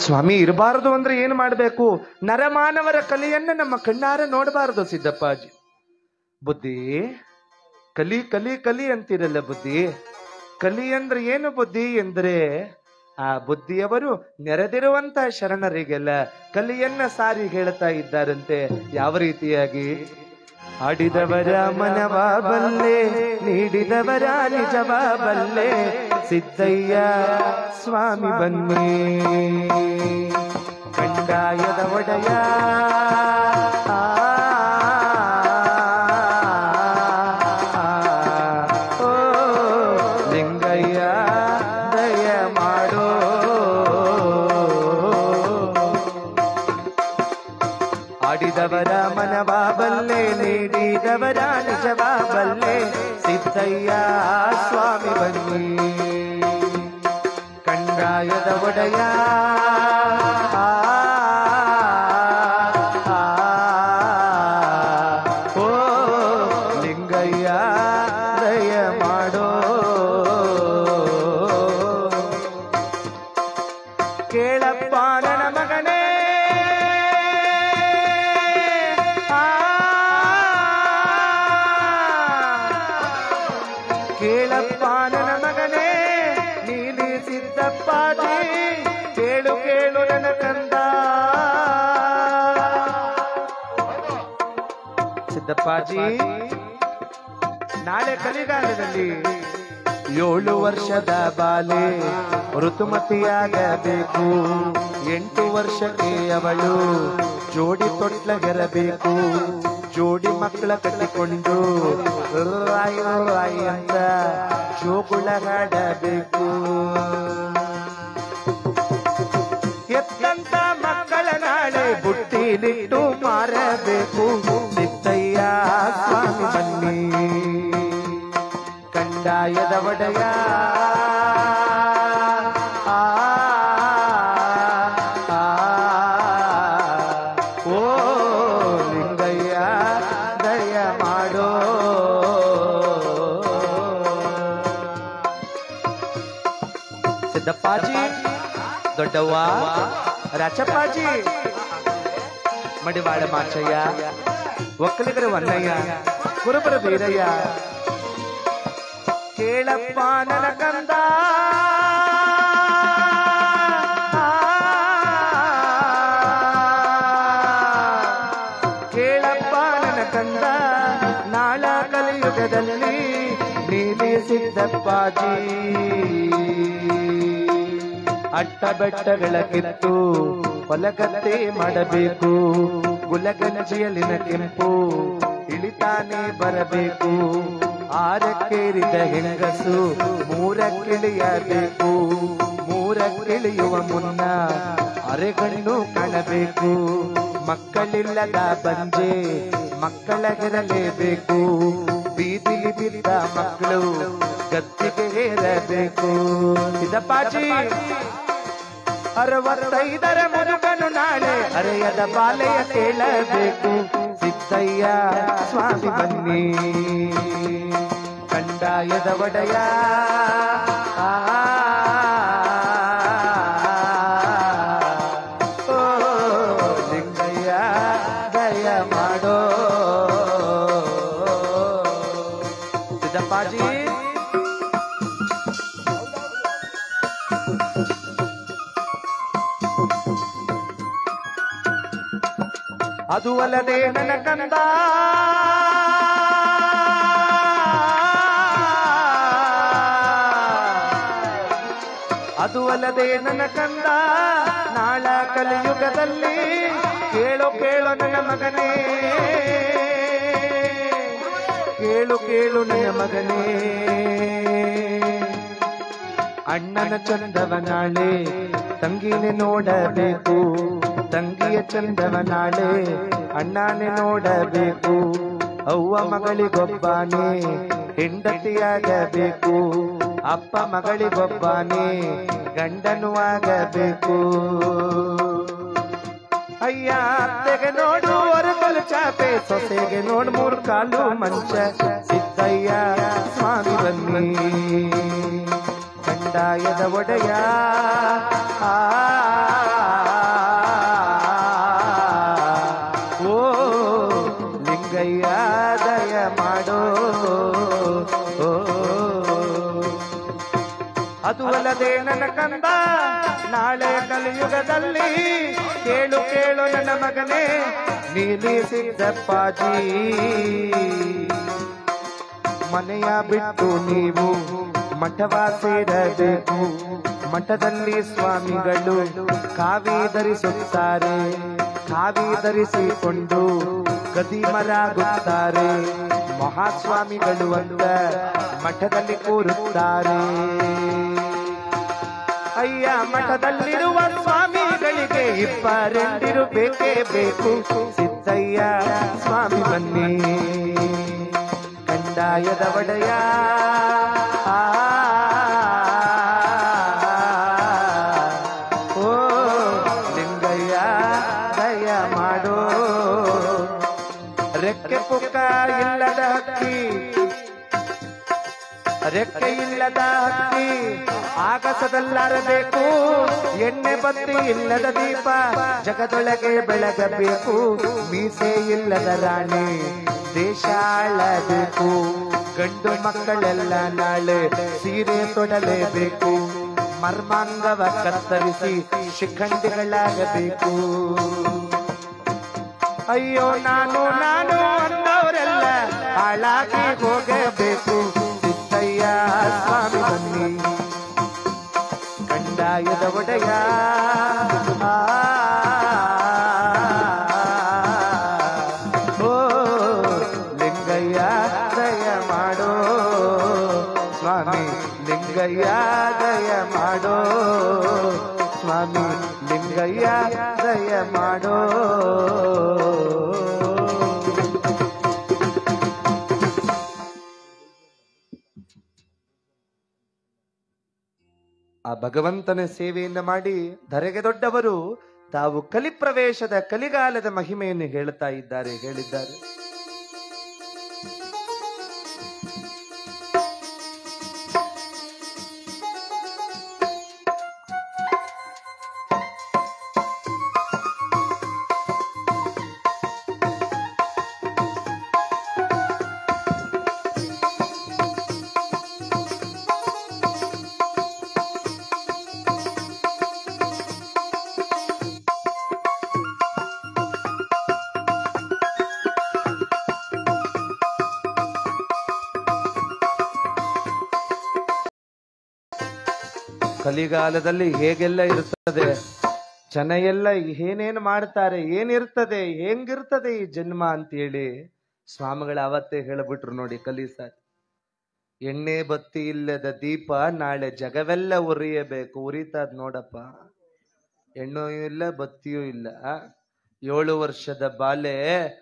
ಸ್ವಾಮಿ ಇರಬಾರದು ಅಂದ್ರೆ ಏನು ಮಾಡಬೇಕು ನರಮಾನವರ ಕಲೆಯನ್ನ ನಮ್ಮ ಕಣ್ಣಾರ ನೋಡಬಾರದು ಸಿದ್ದಪ್ಪಾಜಿ ಬುದ್ಧಿ ಕಲಿ ಕಲಿ ಕಲಿ ಅಂತಿರಲ್ಲ ಬುದ್ಧಿ ಕಲಿ ಅಂದ್ರೆ ಏನು ಬುದ್ಧಿ ಎಂದ್ರೆ ಆ ಬುದ್ಧಿಯವರು ನೆರೆದಿರುವಂತ ಶರಣರಿಗೆಲ್ಲ ಕಲಿಯನ್ನ ಸಾರಿ ಹೇಳ್ತಾ ಇದ್ದಾರಂತೆ ಯಾವ ರೀತಿಯಾಗಿ ಆಡಿದವರ ಮನವ ಬಲ್ಲೆ ನೀಡಿದವರ ನಿಜವ ಬಲ್ಲೆ ಸಿದ್ದಯ್ಯ ಸ್ವಾಮಿ ಬನ್ನಿ ಕಂಡಾಯದ ಒಡೆಯ ಆ, ಓ, ಲಿಂಗಯ್ಯ ದಯ ಮಾಡೋ ಆಡಿದವರ ಮನವ ಬಲ್ಲೆ ನೀಡಿದವರ ನಿಜವ ಬಲ್ಲೆ ಸಿದ್ದಯ್ಯ ಸ್ವಾಮಿ ಬನ್ನಿ ಕಂಡಾಯದ ಒಡೆಯ ಆ, ಆ, ಓ ಲಿಂಗಯ್ಯ ದಯ ಮಾಡೋ ಕೇಳಪ್ಪ ನನ್ನ ಮಗನೇ ಆ, ಕೇಳಪ್ಪ ನನ್ನ ಮಗನೇ ನೀಲಿ ಸಿದ್ದಪ್ಪಾಜಿ ಕೇಳು ಕೇಳು ನನ್ನ ಕಂದ ಸಿದ್ದಪ್ಪಾಜಿ ನಾಳೆ ಕಲಿಗಾಲದಲ್ಲಿ ಏಳು ವರ್ಷದ ಬಾಲೆ ಋತುಮತಿಯಾಗಬೇಕು ಎಂಟು ವರ್ಷಕ್ಕೆ ಅವಳು ಜೋಡಿ ತೊಟ್ಲಗೆರಬೇಕು ಜೋಡಿ ಮಕ್ಕಳ ಕಟ್ಟಿಕೊಂಡು ರಾಯ್ ರಾಯ್ ಅಂತ ಜೋಗುಳಗಾಡಬೇಕು ಎತ್ತಂತ ಮಕ್ಕಳ ನಾಳೆ ಬುಟ್ಟಿಲಿಟ್ಟು ಮಾರಬೇಕು ಸಿದ್ದಯ್ಯ ಸ್ವಾಮಿ ಬನ್ನಿ ಕಂಡಾಯದ ಒಡೆಯ ಆ, ಆ, ಓ ಲಿಂಗಯ್ಯ ದಯ ಮಾಡೋ ಸಿದ್ದಪ್ಪಾಜಿ ದೊಡ್ಡವ್ವ ರಾಚಪ್ಪಾಜಿ ಮಡಿವಾಳ ಮಾಚಯ್ಯ ಒಕ್ಕಲಿಗರ ವನ್ನಯ್ಯ ಕುರುಬರ ಬೀರಯ್ಯ ಕೇಳಪ್ಪ ನನ್ನ ಕಂದ ಕೇಳಪ್ಪ ನನ್ನ ಕಂದ ನಾಳ ಕಲಿಯುಗದಲ್ಲಿ ನೀಲಿ ಸಿದ್ದಪ್ಪಾಜಿ ಅಟ್ಟ ಬೆಟ್ಟಗಳ ಕಿತ್ತು ಹೊಲಗದ್ದೆ ಮಾಡಬೇಕು ಗುಲಗಂಜಿಯಲ್ಲಿನ ಕೆಂಪು ಇಳಿತಾನೆ ಬರಬೇಕು ಆರಕ್ಕೇರಿದ ಹೆಂಗಸು ಮೂರಕ್ಕಿಳಿಯಬೇಕು ಮೂರಕ್ಕಿಳಿಯುವ ಮುನ್ನ ಅರೆಗಣ್ಣು ಕಾಣಬೇಕು ಮಕ್ಕಳಿಲ್ಲದ ಬಂಜೆ ಮಕ್ಕಳಗಿರಲೇಬೇಕು ಬೀದಿಲಿ ಬಿದ್ದ ಮಕ್ಕಳು ಗದ್ದಿಗೆ ಏರಬೇಕು ಸಿದ್ದಪ್ಪಾಜಿ ಅರವತ್ತೈದರ ಮುರುಗನು ನಾಳೆ ಅರೆಯದ ಬಾಲೆಯ ಕೇಳಬೇಕು ಸಿದ್ದಯ್ಯ ಸ್ವಾಮಿ ಬನ್ನಿ ಕಂಡಾಯದ ಒಡೆಯ ಆ, ಓ, ಲಿಂಗಯ್ಯ ದಯ ಮಾಡೋ ಸಿದ್ದಪ್ಪಾಜಿ ಅದು ಅಲ್ಲದೆ ನನ್ನ ಕಂದ ಅದು ಅಲ್ಲದೆ ನನ್ನ ಕಂದ ನಾಳ ಕಲಿಯುಗದಲ್ಲಿ ಕೇಳು ಕೇಳು ನನ್ನ ಮಗನೇ ಕೇಳು ಕೇಳು ನನ್ನ ಮಗನೇ ಅಣ್ಣನ ಚಂದವ ನಾಳೆ ತಂಗಿನೆ ನೋಡಬೇಕು ತಂಗಿಯ ಚಂದವ ನಾಳೆ ಅಣ್ಣನೇ ನೋಡಬೇಕು ಅವ್ವ ಮಗಳಿಗೊಬ್ಬಾನೆ ಹೆಂಡತಿಯಾಗಬೇಕು ಅಪ್ಪ ಮಗಳಿಗೊಬ್ಬಾನೆ ಗಂಡನು ಆಗಬೇಕು ಅಯ್ಯ ಅತ್ತೆಗೆ ನೋಡು ಹೊರಗಲು ಚಾಪೆ ಸೊಸೆಗೆ ನೋಡು ಮೂರು ಕಾಲು ಮಂಚ ಸಿದ್ದಯ್ಯ ಸ್ವಾಮಿ ಬನ್ನಿ ಕಂಡಾಯದ ಒಡೆಯ ಆ ನನ್ನ ಕಂದ ನಾಳೆ ಕಲಿಯುಗದಲ್ಲಿ ಕೇಳು ಕೇಳು ನನ್ನ ಮಗನೇ ನೀಲಿ ಸಿದ್ದಪ್ಪಾಜಿ ಮನೆಯ ಬಿಟ್ಟು ನೀವು ಮಠವ ಸೇರಬೇಕು ಮಠದಲ್ಲಿ ಸ್ವಾಮಿಗಳು ಕಾವಿ ಧರಿಸುತ್ತಾರೆ ಕಾವಿ ಧರಿಸಿಕೊಂಡು ಗದಿಮರಾಗುತ್ತಾರೆ ಮಹಾಸ್ವಾಮಿಗಳು ಅಂತ ಮಠದಲ್ಲಿ ಕೂರುತ್ತಾರೆ ಅಯ್ಯ ಮಠದಲ್ಲಿರುವ ಸ್ವಾಮಿಗಳಿಗೆ ಇಬ್ಬರೆಂದಿರು ಬೇಕೇ ಬೇಕು ಸಿದ್ದಯ್ಯ ಸ್ವಾಮಿ ಬನ್ನಿ ಕಂದಾಯದ ಒಡೆಯ ಆ, ಓ ಲಿಂಗಯ್ಯ ದಯ ಮಾಡೋ ರೆಕ್ಕೆ ಪುಕ್ಕ ಇಲ್ಲದ ಹಕ್ಕಿ ರೆಕ್ಕೆ ಇಲ್ಲದ ಹಕ್ಕಿ ಆಗಸದಲ್ಲಾರಬೇಕು ಎಣ್ಣೆ ಬತ್ತಿ ಇಲ್ಲದ ದೀಪ ಜಗದೊಳಗೆ ಬೆಳಗಬೇಕು ಮೀಸೆ ಇಲ್ಲದ ರಾಣಿ ದೇಶ ಆಳಬೇಕು ಗಂಡು ಮಕ್ಕಳೆಲ್ಲ ನಾಳೆ ಸೀರೆ ತೊಡಲೇಬೇಕು ಮರ್ಮಾಂಗವ ಕತ್ತರಿಸಿ ಶಿಖಂಡಿಗಳಾಗಬೇಕು ಅಯ್ಯೋ ನಾನು ನಾನು ಅಂದವರೆಲ್ಲ ಹಾಳಾಗಿ ಹೋಗಬೇಕು ಸಿದ್ದಯ್ಯ ಸ್ವಾಮಿ ಬನ್ನಿ ಕಂದಾಯದ ಒಡೆಯ ಆ, ಓ ಲಿಂಗಯ್ಯ ದಯ ಮಾಡೋ ಸ್ವಾಮಿ ಲಿಂಗಯ್ಯ ದಯ ಮಾಡೋ ಸ್ವಾಮಿ ಲಿಂಗಯ್ಯ ದಯ ಮಾಡೋ ಆ ಭಗವಂತನ ಸೇವೆಯಿಂದ ಮಾಡಿ ಧರೆಗೆ ದೊಡ್ಡವರು ತಾವು ಕಲಿಪ್ರವೇಶದ ಕಲಿಗಾಲದ ಮಹಿಮೆಯನ್ನು ಹೇಳುತ್ತಾ ಇದ್ದಾರೆ ಹೇಳಿದ್ದಾರೆ ಕಲಿಗಾಲದಲ್ಲಿ ಹೇಗೆಲ್ಲ ಇರ್ತದೆ ಜನ ಎಲ್ಲ ಏನೇನು ಮಾಡ್ತಾರೆ ಏನಿರ್ತದೆ ಹೆಂಗಿರ್ತದೆ ಈ ಜನ್ಮ ಅಂತೇಳಿ ಸ್ವಾಮಿಗಳ ಅವತ್ತೇ ಹೇಳ್ಬಿಟ್ರು ನೋಡಿ ಕಲಿ ಸರ್ ಎಣ್ಣೆ ಬತ್ತಿ ಇಲ್ಲದ ದೀಪ ನಾಳೆ ಜಗವೆಲ್ಲ ಉರಿಯಬೇಕು ಉರಿತದ್ ನೋಡಪ್ಪ ಎಣ್ಣು ಇಲ್ಲ ಬತ್ತಿಯೂ ಇಲ್ಲ ಏಳು ವರ್ಷದ ಬಾಲೆ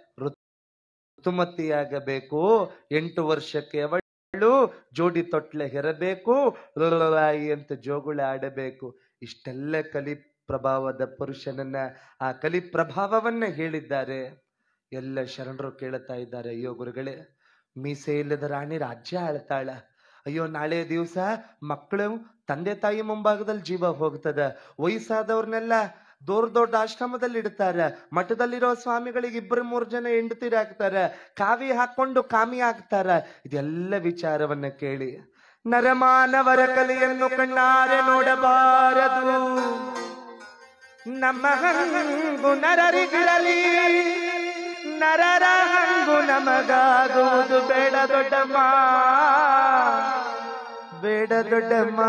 ಋತುಮತಿಯಾಗಬೇಕು ಎಂಟು ವರ್ಷಕ್ಕೆ ಅವಳು ಜೋಡಿ ತೊಟ್ಲೆ ಹೆರಬೇಕು ಲೊಲೊಲಾಯಿ ಅಂತ ಜೋಗುಳ ಆಡಬೇಕು ಇಷ್ಟೆಲ್ಲ ಕಲಿ ಪ್ರಭಾವದ ಪುರುಷನನ್ನ ಆ ಕಲಿ ಪ್ರಭಾವವನ್ನ ಹೇಳಿದ್ದಾರೆ ಎಲ್ಲ ಶರಣರು ಕೇಳುತ್ತಾ ಇದ್ದಾರೆ ಅಯ್ಯೋ ಗುರುಗಳೇ ಮೀಸೆ ಇಲ್ಲದ ರಾಣಿ ರಾಜ್ಯ ಆಳ್ತಾಳ ಅಯ್ಯೋ ನಾಳೆ ದಿವಸ ಮಕ್ಕಳು ತಂದೆ ತಾಯಿ ಮುಂಭಾಗದಲ್ಲಿ ಜೀವ ಹೋಗ್ತದ ವಯಸ್ಸಾದವ್ರನ್ನೆಲ್ಲ ದೊಡ್ಡ ದೊಡ್ಡ ಆಶ್ರಮದಲ್ಲಿ ಇಡ್ತಾರ ಮಠದಲ್ಲಿರೋ ಸ್ವಾಮಿಗಳಿಗೆ ಇಬ್ಬರು ಮೂರು ಜನ ಹೆಂಡತಿರು ಹಾಕ್ತಾರ ಕಾವಿ ಹಾಕೊಂಡು ಕಾಮಿ ಹಾಕ್ತಾರ ಇದೆಲ್ಲ ವಿಚಾರವನ್ನ ಕೇಳಿ ನರಮಾನವರ ಕಲೆಯನ್ನು ಕಣ್ಣಾರೆ ನೋಡಬಾರದು ನಮ್ಮ ಹಂಗು ನರರಿಗಿರಲಿ ನರರ ಹಂಗು ನಮಗಾಗುವುದು ಬೇಡ ದೊಡ್ಡಮ್ಮ ಬೇಡ ದೊಡ್ಡಮ್ಮ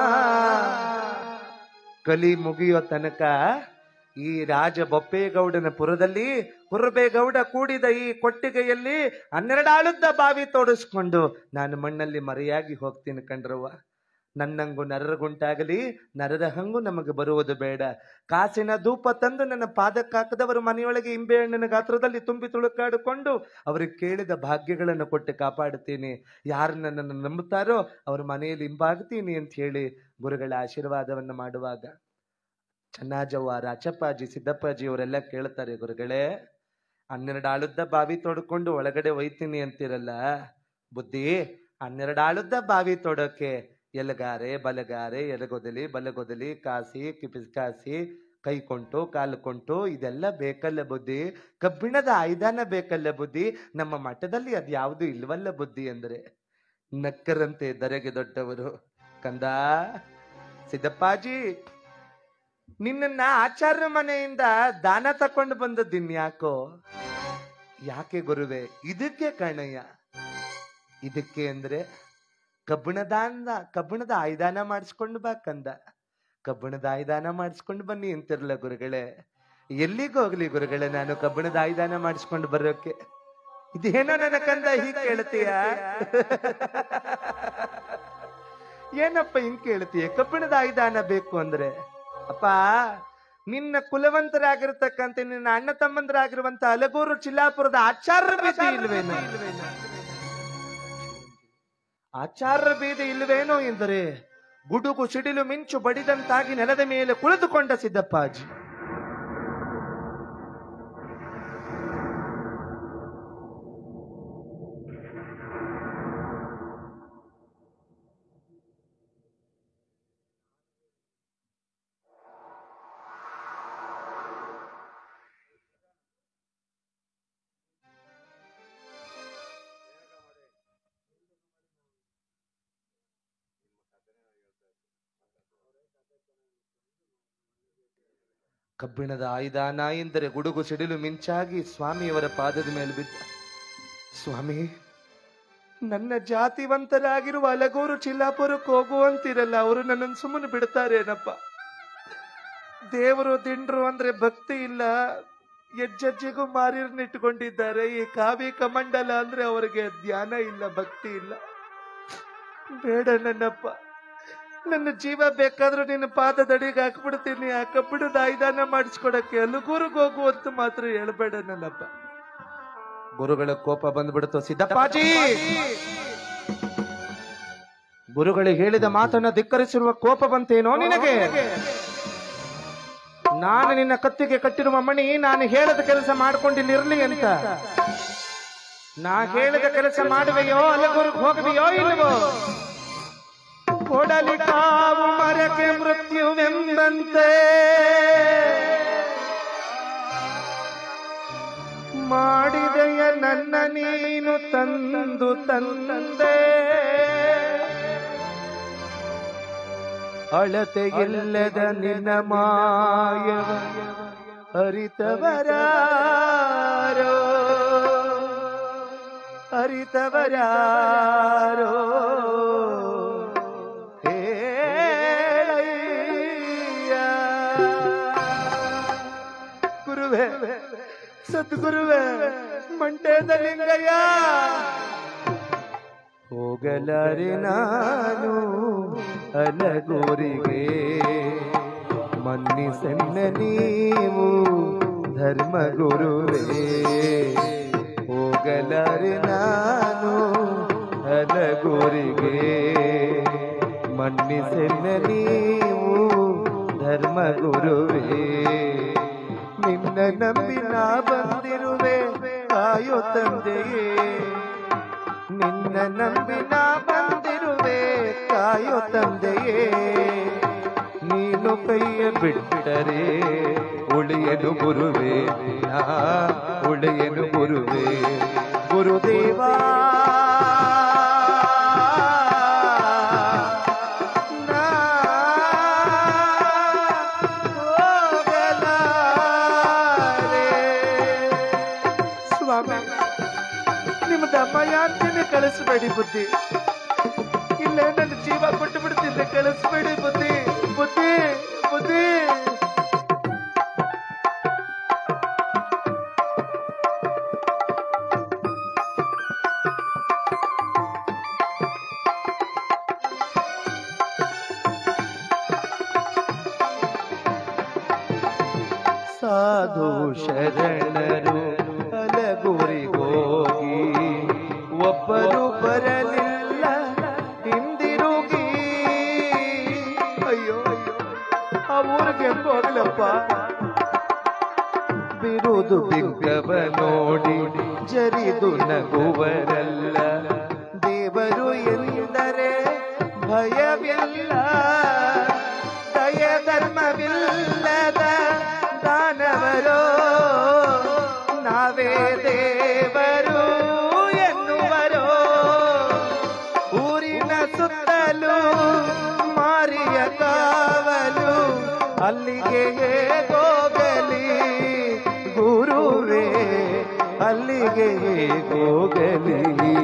ಕಲಿ ಮುಗಿಯೋ ತನಕ ಈ ರಾಜ ಬೊಪ್ಪೇಗೌಡನ ಪುರದಲ್ಲಿ ಕುರುಬೇಗೌಡ ಕೂಡಿದ ಈ ಕೊಟ್ಟಿಗೆಯಲ್ಲಿ ಹನ್ನೆರಡಾಳುದ್ದ ಬಾವಿ ತೋಡಿಸ್ಕೊಂಡು ನಾನು ಮಣ್ಣಲ್ಲಿ ಮರೆಯಾಗಿ ಹೋಗ್ತೀನಿ ಕಂಡ್ರವ್ವ ನನ್ನಂಗು ನರರಗುಂಟಾಗಲಿ ನರರ ಹಂಗು ನಮಗೆ ಬರುವುದು ಬೇಡ ಕಾಸಿನ ಧೂಪ ತಂದು ನನ್ನ ಪಾದಕ್ಕಾಕದವರು ಮನೆಯೊಳಗೆ ಇಂಬೆ ಹಣ್ಣಿನ ಗಾತ್ರದಲ್ಲಿ ತುಂಬಿ ತುಳುಕಾಡಿಕೊಂಡು ಅವರಿಗೆ ಕೇಳಿದ ಭಾಗ್ಯಗಳನ್ನು ಕೊಟ್ಟು ಕಾಪಾಡುತ್ತೀನಿ ಯಾರು ನನ್ನನ್ನು ನಂಬುತ್ತಾರೋ ಅವ್ರ ಮನೆಯಲ್ಲಿ ಹಿಂಬಾಗ್ತೀನಿ ಅಂತ ಹೇಳಿ ಗುರುಗಳ ಆಶೀರ್ವಾದವನ್ನು ಮಾಡುವಾಗ ಚನ್ನಾಜವ್ವ ರಾಚಪ್ಪಾಜಿ ಸಿದ್ದಪ್ಪಾಜಿ ಅವರೆಲ್ಲ ಕೇಳ್ತಾರೆ ಗುರುಗಳೇ ಹನ್ನೆರಡು ಆಳುದ್ದ ಬಾವಿ ತೋಡ್ಕೊಂಡು ಒಳಗಡೆ ಒಯ್ತೀನಿ ಅಂತಿರಲ್ಲ ಬುದ್ಧಿ ಹನ್ನೆರಡು ಆಳುದ್ದ ಬಾವಿ ತೋಡೋಕೆ ಎಲಗಾರೆ ಬಲಗಾರೆ ಎಲಗೊದಲಿ ಬಲಗೊದಲಿ ಕಾಸಿ ಕಿಪಿಸ್ಕಾಸಿ ಕೈ ಕೊಂಟು ಕಾಲು ಕೊಂಟು ಇದೆಲ್ಲ ಬೇಕಲ್ಲ ಬುದ್ಧಿ ಕಬ್ಬಿಣದ ಆಯುಧಾನ ಬೇಕಲ್ಲ ಬುದ್ಧಿ ನಮ್ಮ ಮಠದಲ್ಲಿ ಅದ್ಯಾವುದು ಇಲ್ವಲ್ಲ ಬುದ್ಧಿ ಅಂದ್ರೆ ನಕ್ಕರಂತೆ ದರೆಗೆ ದೊಡ್ಡವರು ಕಂದ ಸಿದ್ದಪ್ಪಾಜಿ ನಿನ್ನನ್ನ ಆಚಾರ್ಯ ಮನೆಯಿಂದ ದಾನ ತಕೊಂಡು ಬಂದದ್ದಿನ್ ಯಾಕೋ ಯಾಕೆ ಗುರುವೆ ಇದಕ್ಕೆ ಕಣಯ್ಯ ಇದಕ್ಕೆ ಅಂದ್ರೆ ಕಬ್ಬಿಣದ ದಾನ ಕಬ್ಬಿಣದ ಆಯ್ದಾನ ಮಾಡಿಸ್ಕೊಂಡು ಬಾ ಕಂದ ಕಬ್ಬಿಣದ ಆಯ್ದಾನ ಮಾಡಿಸ್ಕೊಂಡು ಬನ್ನಿ ಅಂತಿರ್ಲ ಗುರುಗಳೇ ಎಲ್ಲಿಗೆ ಹೋಗ್ಲಿ ಗುರುಗಳೇ ನಾನು ಕಬ್ಬಿಣದ ಆಯ್ದಾನ ಮಾಡಿಸ್ಕೊಂಡು ಬರೋಕೆ ಇದೇನೋ ನನ್ನ ಕಂದ ಹೀಗೆ ಕೇಳ್ತೀಯ ಏನಪ್ಪ ಹಿಂಗ್ ಕೇಳ್ತೀಯ ಕಬ್ಬಿಣದ ಆಯ್ದಾನ ಬೇಕು ಅಂದ್ರೆ ಅಪ್ಪ ನಿನ್ನ ಕುಲವಂತರಾಗಿರ್ತಕ್ಕಂಥ ನಿನ್ನ ಅಣ್ಣ ತಮ್ಮಂದರಾಗಿರುವಂತ ಅಲಗೂರು ಚಿಲ್ಲಾಪುರದ ಆಚಾರ್ಯ ಬೀದಿ ಇಲ್ವೇನೋ ಆಚಾರ್ಯ ಬೀದಿ ಇಲ್ವೇನೋ ಎಂದರೆ ಗುಡುಗು ಸಿಡಿಲು ಮಿಂಚು ಬಡಿದಂತಾಗಿ ನೆಲದ ಮೇಲೆ ಕುಳಿತುಕೊಂಡ ಸಿದ್ದಪ್ಪಾಜಿ ಕಬ್ಬಿಣದ ಆಯುಧಾನ ಎಂದರೆ ಗುಡುಗು ಸಿಡಿಲು ಮಿಂಚಾಗಿ ಸ್ವಾಮಿಯವರ ಪಾದದ ಮೇಲೆ ಬಿದ್ದ ಸ್ವಾಮಿ ನನ್ನ ಜಾತಿವಂತರಾಗಿರುವ ಅಲಗೂರು ಚಿಲ್ಲಾಪುರಕ್ಕೆ ಹೋಗುವಂತಿರಲ್ಲ ಅವರು ನನ್ನನ್ನು ಸುಮ್ಮನೆ ಬಿಡ್ತಾರೇನಪ್ಪ ದೇವರು ದಿಂಡ್ರು ಅಂದ್ರೆ ಭಕ್ತಿ ಇಲ್ಲ ಹೆಜ್ಜೆಜ್ಜೆಗೂ ಮಾರಿರ್ನ ಇಟ್ಕೊಂಡಿದ್ದಾರೆ ಈ ಕಾವಿ ಕಮಂಡಲ ಅಂದ್ರೆ ಅವರಿಗೆ ಧ್ಯಾನ ಇಲ್ಲ ಭಕ್ತಿ ಇಲ್ಲ ಬೇಡ ನನ್ನಪ್ಪ ನನ್ನ ಜೀವ ಬೇಕಾದ್ರೂ ನಿನ್ನ ಪಾದದಡಿಗೆ ಹಾಕ್ಬಿಡ್ತೀನಿ ಆ ಕಬ್ಬಿಣದ ಆಯ್ದಾನ ಮಾಡಿಸ್ಕೊಡಕ್ಕೆ ಅಲುಗೂರಿಗೆ ಹೋಗುವಂತ ಮಾತ್ರ ಹೇಳ್ಬೇಡ ನನ್ನಪ್ಪ ಗುರುಗಳ ಕೋಪ ಬಂದ್ಬಿಡ್ತು ಸಿದ್ದಪ್ಪಾಜಿ ಗುರುಗಳಿಗೆ ಹೇಳಿದ ಮಾತನ್ನ ಧಿಕ್ಕರಿಸಿರುವ ಕೋಪ ಬಂತೇನೋ ನಿನಗೆ ನಾನು ನಿನ್ನ ಕತ್ತಿಗೆ ಕಟ್ಟಿರುವ ಮಣಿ ನಾನು ಹೇಳದ ಕೆಲಸ ಮಾಡ್ಕೊಂಡಿಲ್ಲಿರ್ಲಿ ಅಂತ ನಾ ಹೇಳಿದ ಕೆಲಸ ಮಾಡುವೆಯೋ ಅಲಗೂರಿಗೆ ಹೋಗುವೆಯೋ ಇಲ್ವೋ ಕೊಡಲಿ ಕಾವು ಮರಕ್ಕೆ ಮೃತ್ಯುವೆಂಬಂತೆ ಮಾಡಿದೆಯ ನನ್ನ ನೀನು ತಂದು ತಂದೆ ಅಳತೆಯಿಲ್ಲದ ನಿನ್ನ ಮಾಯವ ಅರಿತವರಾರೋ ಅರಿತವರಾರೋ ಹೇಳಯ್ಯ. ಗುರುವೇ ಸದ್ಗುರುವೇ ಮಂಟೇದ ಲಿಂಗಯ್ಯ ಹೋಗಲಾರೆ ನಾನು ಅಲಗೋರಿಗೆ ಮನ್ನಿಸನ್ನ ನೀವು ಧರ್ಮಗುರುವೇ ಹೋಗಲಾರೆ ನಾನು ಅಲಗೋರಿಗೆ ಮನ್ನಿಸನ್ನ ನೀವು ಧರ್ಮಗುರುವೇ ನಿನ್ನ ನಂಬಿ ನಾ ಬಂದಿರುವೆ ಕಾಯೋ ತಂದೆಯೇ ನಿನ್ನ ನಂಬಿ ನಾ ಬಂದಿರುವೆ ಕಾಯೋ ತಂದೆಯೇ ನೀನು ಕೈಯ ಬಿಟ್ಟರೆ ಉಳಿಯನು ಗುರುವೆ ನಾ ಉಳಿಯನು ಗುರುವೆ ಗುರುದೇವಾ ನಾ ಹೋಗಲಾರೆ. ಸ್ವಾಮಿ ನಿಮ್ಮ ದಮ್ಮಯಾಂತಿನ ಕಳಿಸ್ಬೇಡಿ ಬುದ್ಧಿ ಇಲ್ಲ ನನ್ನ ಜೀವ ಕೊಟ್ಟು ಬಿಡ್ತಿದ್ದೆ ಕಳಿಸ್ಬೇಡಿ ಬುದ್ಧಿ ಬುದ್ಧಿ ಬುದ್ಧಿ ಸಾಧು ಶರಣರು ಅಲಗುರಿಗೋಗಿ ಒಬ್ಬರು ಬರಲಿಲ್ಲ ಹಿಂದಿರುಗಿ ಅಯ್ಯೋ ಅಯ್ಯೋ ಆ ಊರಿಗೆ ಹೆಂಗ್ ಹೋಗ್ಲಪ್ಪ ಬಿರುದು ಬಿಗ್ಗವ ನೋಡಿ ಜರಿದು ನಗುವರಲ್ಲ ದೇವರು ಎಂದರೆ ಭಯವಿಲ್ಲ ದಯ ಧರ್ಮವಿಲ್ಲದ ದಾನವರೋ ನಾವೇ ದೇವರು ಎನ್ನುವರೋ ಊರಿನ ಸುತ್ತಲೂ ಮಾರಿಯ ಕಾಯುವ ಅಲ್ಲಿಗೆ ಹೋಗಲಿ ಗುರುವೇ ಅಲ್ಲಿಗೆ ಹೋಗಲಿ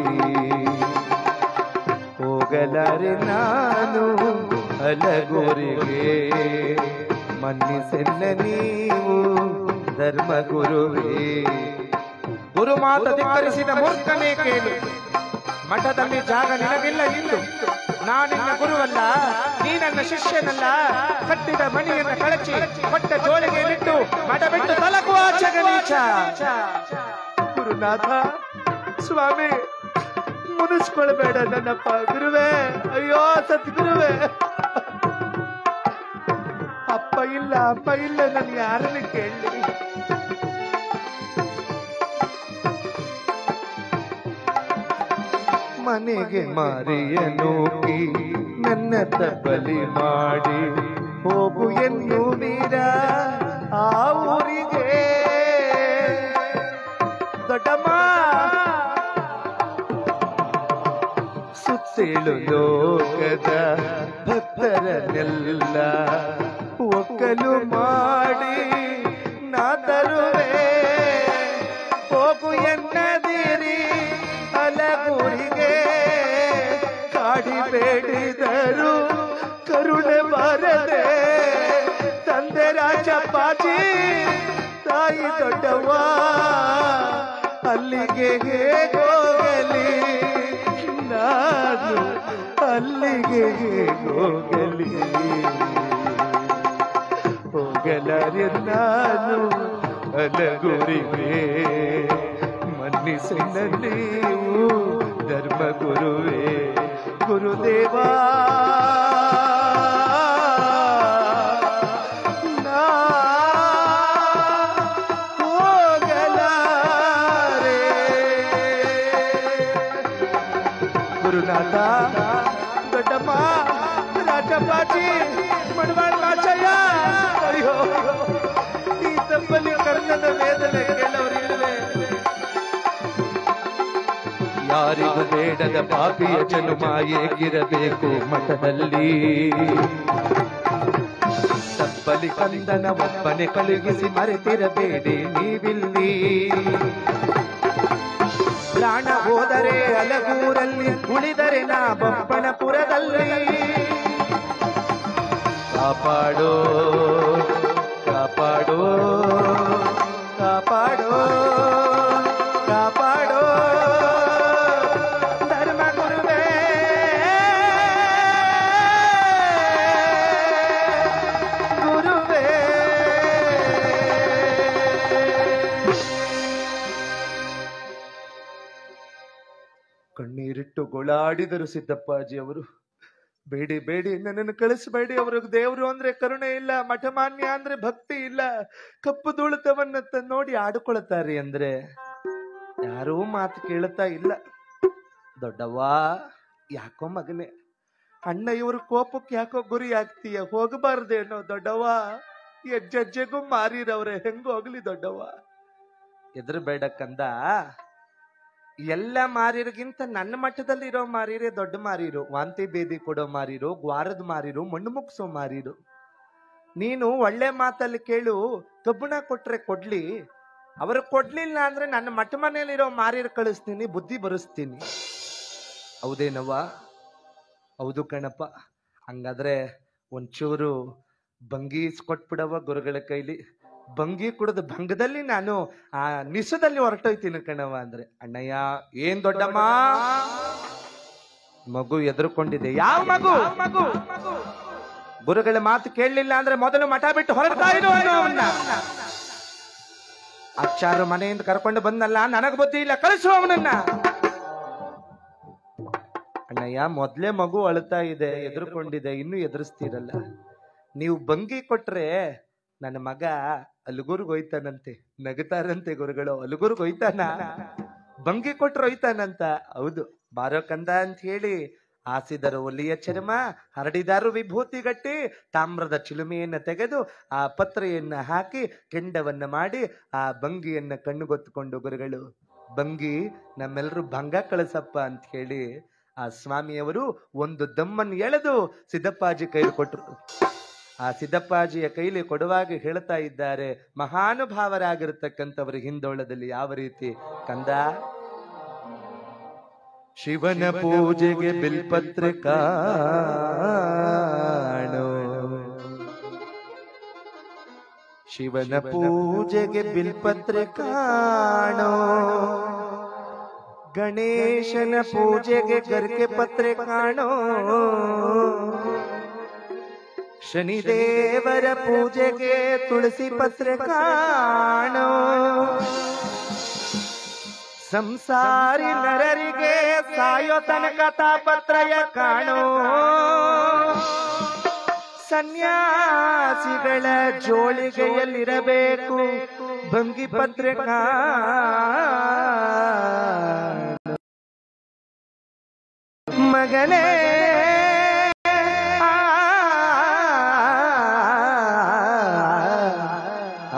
ಹೋಗಲಾರೆ ನಾನು ಅಲಗುರಿಗೆ ಮನ್ನಿಸೆನ್ನ ನೀವು ಧರ್ಮಗುರುವೇ ಗುರುಮಾತ ಧಿಕ್ಕರಿಸಿದ ಮೂರ್ಖನೇ ಕೇಳು ಮಠದಲ್ಲಿ ಜಾಗ ನಿನಗಿಲ್ಲ ಇತ್ತು ನಾನಿನ್ನ ಗುರುವಲ್ಲ ನೀ ನನ್ನ ಶಿಷ್ಯನಲ್ಲ ಕಟ್ಟಿದ ಮಣಿಯನ್ನ ಕಳಚಿ ಕೊಟ್ಟ ಜೋಳಿಗೆಯಲ್ಲಿಟ್ಟು ಮಠ ಬಿಟ್ಟು ತಲಕುವ ಜಗನೀಚ ಗುರುನಾಥ ಸ್ವಾಮಿ ಮುನಿಸ್ಕೊಳ್ಬೇಡ ನನ್ನಪ್ಪ ಗುರುವೇ ಅಯ್ಯೋ ಸದ್ಗುರುವೇ ಅಪ್ಪ ಇಲ್ಲ ಅಪ್ಪ ಇಲ್ಲ ನನ್ ಯಾರನ್ನ ಕೇಳಿ ಮನೆಗೆ ಮಾರಿಯ ನೂಕಿ ನನ್ನ ತಬ್ಬಲಿ ಮಾಡಿ ಹೋಗು ಎನ್ನು ವೀರ ಆ ಊರಿಗೆ ದೊಡ್ಡಮ್ಮ ಸುತ್ತೇಳು ಲೋಕದ ಭಕ್ತರನ್ನೆಲ್ಲ ಒಕ್ಕಲು ಮಾಡಿ ನಾ ತರುವೆ ಹೋಗು ಎನ್ನದಿರಿ ಅಲಗುರಿಗೆ ಕಾಡಿ ಬೇಡಿದರು ಕರುಣೆ ಬಾರದೆ ತಂದೆ ರಾಜಪ್ಪಾಜಿ ತಾಯಿ ದೊಡ್ಡವ್ವ ಅಲ್ಲಿಗೆ ಹೋಗಲಿ ನಾನು ಅಲ್ಲಿಗೆ ಹೋಗಲಿ ಹೋಗಲಾರೆ ನಾನು ಅಲಗುರಿಗೆ ಮನ್ನಿಸಿನ ನೀವು ಧರ್ಮಗುರುವೇ ಗುರುದೇವಾ ನಾ ಹೋಗಲಾರೆ ಗುರುನಾಥ ದೊಡ್ಡಮ್ಮ ರಾಜಪ್ಪಾಜಿ ಮಡವಾಳ ಮಾಚಯ್ಯ ಅಯ್ಯೋ ಈ ತಪ್ಪಲಿ ಕರ್ಣದ ವೇದನೆ ಕೇಳೋರು ಇರುವೆ ಯಾರಿಗೂ ಬೇಡದ ಪಾಪಿಯ ಜನುಮ ಏಗಿರಬೇಕು ಮಠದಲ್ಲಿ ತಪ್ಪಲಿ ಕಂದನ ಒಬ್ಬನೆ ಕಳುಹಿಸಿ ಮರೆತಿರಬೇಡಿ ನೀವಿಲ್ಲಿ ಪ್ರಾಣ ಹೋದರೆ ಅಲಗೂರಲ್ಲಿ ಉಳಿದರೆ ನಾ ಬೊಪ್ಪನಪುರದಲ್ಲಿ ಕಾಪಾಡೋ ಕಾಪಾಡೋ ಕಾಪಾಡೋ ಕಾಪಾಡೋ ಧರ್ಮ ಗುರುವೇ ಗುರುವೇ ಕಣ್ಣೀರಿಟ್ಟು ಗೋಳಾಡಿದರು ಸಿದ್ದಪ್ಪಾಜಿ ಅವರು ಬೇಡಿ ಬೇಡಿ ನನ್ನನ್ನು ಕಳಿಸಬೇಡಿ ಅವ್ರಿಗೆ ದೇವರು ಅಂದ್ರೆ ಕರುಣೆ ಇಲ್ಲ ಮಠಮಾನ್ಯ ಅಂದ್ರೆ ಭಕ್ತಿ ಇಲ್ಲ ಕಪ್ಪು ಧೂಳಿತವನ್ನ ತ- ನೋಡಿ ಆಡ್ಕೊಳ್ತಾರೆ ಅಂದ್ರೆ ಯಾರೂ ಮಾತು ಕೇಳುತ್ತಾ ಇಲ್ಲ ದೊಡ್ಡವ್ವ ಯಾಕೋ ಮಗನೇ ಅಣ್ಣ ಇವ್ರ ಕೋಪಕ್ಕೆ ಯಾಕೋ ಗುರಿ ಆಗ್ತೀಯ ಹೋಗಬಾರ್ದೇನೋ ದೊಡ್ಡವ್ವ ಹೆಜ್ಜೆಜ್ಜೆಗೂ ಮಾರಿರವ್ರೆ ಹೆಂಗ್ ಹೋಗ್ಲಿ ದೊಡ್ಡವ್ವ ಎದುರು ಬೇಡ ಕಂದ ಎಲ್ಲ ಮಾರಿರಿಗಿಂತ ನನ್ನ ಮಟ್ಟದಲ್ಲಿ ಇರೋ ಮಾರಿರೇ ದೊಡ್ಡ ಮಾರಿರು ವಾಂತಿ ಬೇದಿ ಕೊಡೋ ಮಾರಿರು ಗ್ವಾರದ ಮಾರಿರು ಮಣ್ಣು ಮುಗ್ಸೋ ಮಾರಿರು ನೀನು ಒಳ್ಳೆ ಮಾತಲ್ಲಿ ಕೇಳು ಕಬ್ಬುಣ ಕೊಟ್ರೆ ಕೊಡ್ಲಿ ಅವರು ಕೊಡ್ಲಿಲ್ಲ ಅಂದ್ರೆ ನನ್ನ ಮಠ ಮನೇಲಿರೋ ಮಾರಿರು ಕಳಿಸ್ತೀನಿ ಬುದ್ಧಿ ಬರೆಸ್ತೀನಿ ಹೌದೇನವ್ವ ಹೌದು ಕಣಪ್ಪ ಹಂಗಾದ್ರೆ ಒಂಚೂರು ಬಂಗಿ ಕೊಟ್ಬಿಡವ ಗುರುಗಳ ಕೈಲಿ ಬಂಗಿ ಕುಡಿದ ಭಂಗದಲ್ಲಿ ನಾನು ಆ ನಿಸದಲ್ಲಿ ಹೊರಟೋಯ್ತೀನಿ ಕಣವ ಅಂದ್ರೆ ಅಣ್ಣಯ್ಯ ಏನ್ ದೊಡ್ಡಮ್ಮ ಮಗು ಎದುರುಕೊಂಡಿದೆ ಯಾವ ಮಗು ಮಗು ಗುರುಗಳ ಮಾತು ಕೇಳಲಿಲ್ಲ ಅಂದ್ರೆ ಮೊದಲು ಮಠ ಬಿಟ್ಟು ಹೊರಡ್ತಾ ಇರು ಅನ್ನೋ ಅವನ್ನ ಅಚ್ಚಾರು ಮನೆಯಿಂದ ಕರ್ಕೊಂಡು ಬಂದಲ್ಲ ನನಗ್ ಬುದ್ಧಿ ಇಲ್ಲ ಕಳಿಸು ಅವನನ್ನ ಅಣ್ಣಯ್ಯ ಮೊದ್ಲೇ ಮಗು ಅಳ್ತಾ ಇದೆ ಎದುರುಕೊಂಡಿದೆ ಇನ್ನೂ ಎದುರಿಸ್ತೀರಲ್ಲ ನೀವು ಬಂಗಿ ಕೊಟ್ರೆ ನನ್ನ ಮಗ ಅಲುಗುರ್ಗ್ ಹೋಯ್ತಾನಂತೆ ನಗುತ್ತಾರಂತೆ ಗುರುಗಳು ಅಲುಗುರ್ಗ್ ಹೋಯ್ತಾನ ಬಂಗಿ ಕೊಟ್ರು ಹೋಯ್ತಾನಂತ ಹೌದು ಬಾರೋ ಕಂದ ಅಂತ ಹೇಳಿ ಹಾಸಿದರು ಒಲಿಯ ಚರ್ಮ ಹರಡಿದಾರು ವಿಭೂತಿ ಗಟ್ಟಿ ತಾಮ್ರದ ಚಿಲುಮೆಯನ್ನ ತೆಗೆದು ಆ ಪತ್ರೆಯನ್ನ ಹಾಕಿ ಕೆಂಡವನ್ನ ಮಾಡಿ ಆ ಬಂಗಿಯನ್ನ ಕಣ್ಣುಗೊತ್ತುಕೊಂಡು ಗುರುಗಳು ಬಂಗಿ ನಮ್ಮೆಲ್ಲರೂ ಭಂಗ ಕಳಿಸಪ್ಪ ಅಂತ ಹೇಳಿ ಆ ಸ್ವಾಮಿಯವರು ಒಂದು ದಮ್ಮನ್ ಎಳೆದು ಸಿದ್ದಪ್ಪಾಜಿ ಕೈ ಕೊಟ್ರು ಆ ಸಿದ್ದಪ್ಪಾಜಿಯ ಕೈಲಿ ಕೊಡುವಾಗ ಹೇಳ್ತಾ ಇದ್ದಾರೆ ಮಹಾನುಭಾವರಾಗಿರ್ತಕ್ಕಂಥವರು ಹಿಂದೋಳದಲ್ಲಿ ಯಾವ ರೀತಿ ಕಂದ ಶಿವನ ಪೂಜೆಗೆ ಬಿಲ್ಪತ್ರೆ ಕಾಣೋ ಶಿವನ ಪೂಜೆಗೆ ಬಿಲ್ಪತ್ರೆ ಕಾಣೋ ಗಣೇಶನ ಪೂಜೆಗೆ ಗರ್ಗೆ ಪತ್ರೆ ಕಾಣೋ ಶನಿದೇವರ ಪೂಜೆಗೆ ತುಳಸಿ ಪತ್ರೆ ಕಾಣೋ ಸಂಸಾರಿ ನರರಿಗೆ ಸಾಯೋ ತನಕ ತಾಪತ್ರಯ ಕಾಣೋ ಸನ್ಯಾಸಿಗಳ ಜೋಳಿಗೆಯಲ್ಲಿರಬೇಕು ಭಂಗಿ ಪತ್ರೆ ಕಾಣೋ ಮಗನೇ ಆ, ಆ,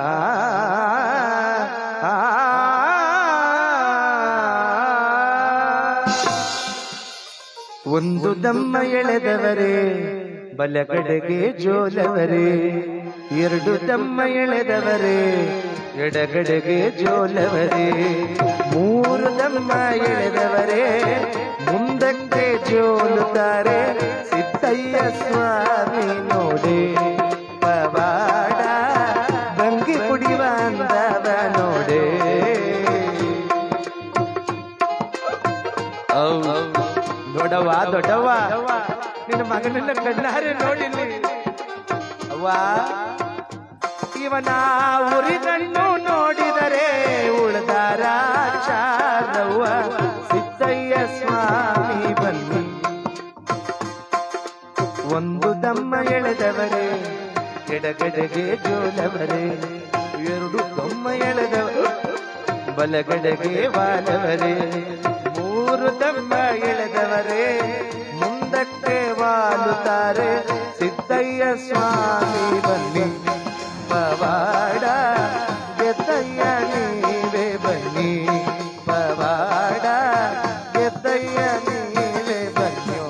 ಆ, ಒಂದು ದಮ್ಮ ಎಳೆದವರೇ ಬಲಗಡೆಗೆ ಜೋಲವರೇ ಎರಡು ದಮ್ಮ ಎಳೆದವರೇ ಎಡಗಡೆಗೆ ಜೋಲವರೇ ಮೂರು ದಮ್ಮ ಎಳೆದವರೇ ಮುಂದಕ್ಕೆ ಜೋಲುತ್ತಾರೆ ಸಿದ್ದಯ್ಯ ಸ್ವಾಮಿ ನೋಡಿ ಪವಾಡ ಬಂಗಿ ಕುಡಿಯುವ ಅಂದವ ನೋಡೇ ದೊಡ್ಡವ್ವ ದೊಡ್ಡವ್ವ ನಿನ್ನ ಮಗನನ್ನ ಕಣ್ಣಾರೆ ನೋಡಿಲ್ಲಿ ಅವ್ವ ಇವನ ಉರಿಗಣ್ಣು ನೋಡಿದರೆ ಉಳ್ದಾರ ಚಾರವ್ವ ಸಿದ್ದಯ್ಯ ಸ್ವಾಮಿ ಬನ್ನಿ ಒಂದು ದಮ್ಮ ಎಳೆದವರೇ ಎಡಗಡೆಗೆ ಜೋಲವರೇ ಎರಡು ದಮ್ಮ ಎಳೆದವರು ಬಲಗಡೆಗೆ ವಾಲವರೇ ಮೂರು ದಮ್ಮ ಎಳೆದವರೇ ಮುಂದಕ್ಕೆ ವಾಲುತ್ತಾರೆ ಸಿದ್ದಯ್ಯ ಸ್ವಾಮಿ ಬನ್ನಿ ಪವಾಡ ಗೆದ್ದಯ್ಯ ನೀವೇ ಬನ್ನಿ ಪವಾಡ ಗೆದ್ದಯ್ಯ ನೀವೇ ಬನ್ನಿಯೋ